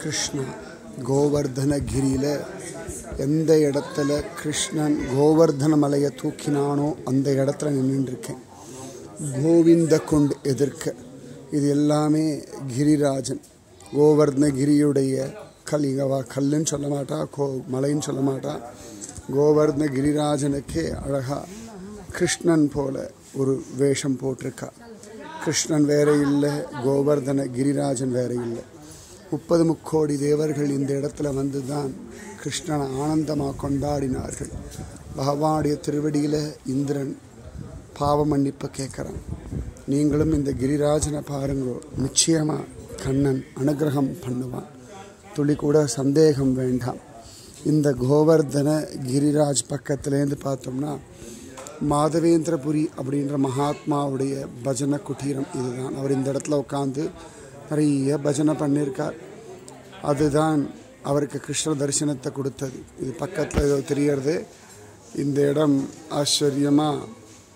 கிருஷ்ணா கோவர்தனகிரியில் எந்த இடத்துல கிருஷ்ணன் கோவர்தன மலையை தூக்கினானோ அந்த இடத்துல நின்றுருக்கேன் கோவிந்த கொண்டு எதிர்க்க இது எல்லாமே கிரிராஜன் கோவர்தனகிரியுடைய கல் இங்க வா கல்லுன்னு சொல்ல மாட்டா கோ மலைன்னு சொல்ல மாட்டா கோவர்தன கிரிராஜனுக்கே அழகா கிருஷ்ணன் போல ஒரு வேஷம் போட்டிருக்கா கிருஷ்ணன் வேற இல்லை கோவர்தன கிரிராஜன் வேற இல்லை முப்பது முக்கோடி தேவர்கள் இந்த இடத்துல வந்து தான் கிருஷ்ணனை ஆனந்தமாக கொண்டாடினார்கள் பகவானுடைய திருவடியில் இந்திரன் பாவ மன்னிப்பு கேட்குறான் நீங்களும் இந்த கிரிராஜனை பாருங்கோ நிச்சயமாக கண்ணன் அனுகிரகம் பண்ணுவான் துளி கூட சந்தேகம் வேண்டாம் இந்த கோவர்தன கிரிராஜ் பக்கத்துலேருந்து பார்த்தோம்னா மாதவேந்திரபுரி அப்படின்ற மகாத்மாவுடைய பஜனை குட்டீரம் இதுதான் அவர் இந்த இடத்துல உட்காந்து நிறைய பஜனை பண்ணியிருக்கார் அதுதான் அவருக்கு கிருஷ்ண தரிசனத்தை கொடுத்தது இது பக்கத்தில் ஏதோ தெரியறது இந்த இடம் ஆச்சரியமாக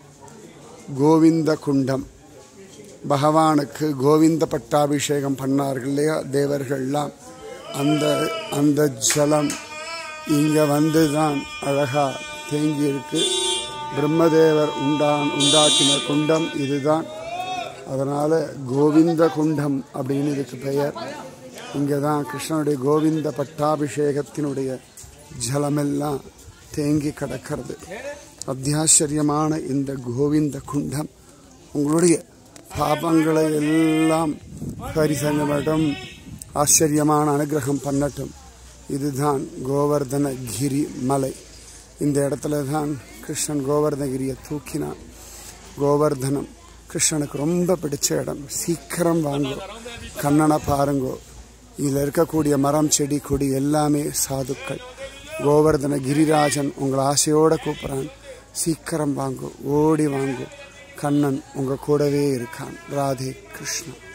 கோவிந்த குண்டம் பகவானுக்கு கோவிந்த பட்டாபிஷேகம் பண்ணார்கள் இல்லையா தேவர்கள்லாம் அந்த அந்த ஜலம் இங்கே வந்து தான் அழகாக தேங்கி இருக்கு பிரம்மதேவர் உண்டான் உண்டாக்கின குண்டம் இதுதான் அதனால் கோவிந்த குண்டம் அப்படின்னு இதுக்கு பெயர் இங்கே தான் கிருஷ்ணனுடைய கோவிந்த பட்டாபிஷேகத்தினுடைய ஜலமெல்லாம் தேங்கி கிடக்கிறது அத்தியாச்சரியமான இந்த கோவிந்த குண்டம் உங்களுடைய பாபங்களை எல்லாம் பரிசங்கமட்டும் ஆச்சரியமான அனுகிரகம் பண்ணட்டும் இதுதான் கோவர்தன கிரி மலை இந்த இடத்துல தான் கிருஷ்ணன் கோவர்தனகிரியை தூக்கினான் கோவர்தனம் கிருஷ்ணனுக்கு ரொம்ப பிடிச்ச இடம் சீக்கிரம் வாங்கோ கண்ணனை பாருங்கோ இதில் இருக்கக்கூடிய மரம் செடி கொடி எல்லாமே சாதுக்கள் கோவர்தன கிரிராஜன் உங்களை ஆசையோடு கூப்பிட்றான் சீக்கிரம் வாங்கோ ஓடி வாங்கோ கண்ணன் உங்கள் கூடவே இருக்கான் ராதே கிருஷ்ணன்